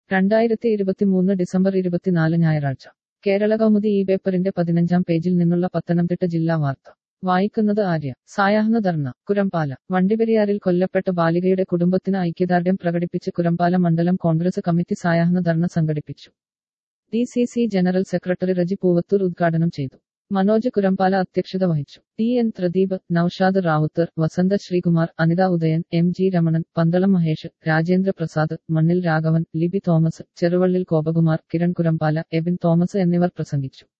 രണ്ടായിരത്തി ഇരുപത്തിമൂന്ന് ഡിസംബർ ഇരുപത്തിനാല് ഞായറാഴ്ച കേരള കൗമുദി ഈ പേപ്പറിന്റെ പതിനഞ്ചാം പേജിൽ നിന്നുള്ള പത്തനംതിട്ട ജില്ലാ വാർത്ത വായിക്കുന്നത് ആര്യ സായാഹ്ന ധർണ കുരമ്പാല വണ്ടിപ്പെരിയാറിൽ കൊല്ലപ്പെട്ട ബാലികയുടെ കുടുംബത്തിന് ഐക്യദാർഢ്യം പ്രകടിപ്പിച്ച് കുരമ്പാല മണ്ഡലം കോൺഗ്രസ് കമ്മിറ്റി സായാഹ്ന ധർണ സംഘടിപ്പിച്ചു D C C general secretary Reji Poovathoor ഉദ്ഘാടനം ചെയ്തു മനോജ് കുരമ്പാല അധ്യക്ഷത വഹിച്ചു T N Pradeep Naushad Rawther Vasantha Sreekumar Anitha Udayan M G Ramanan Pandalam Mahesh Rajendra Prasad Mannil Raghavan Libi Thomas Cheruvallil Gopakumar Kiran Kurampala Abin Thomas എന്നിവർ പ്രസംഗിച്ചു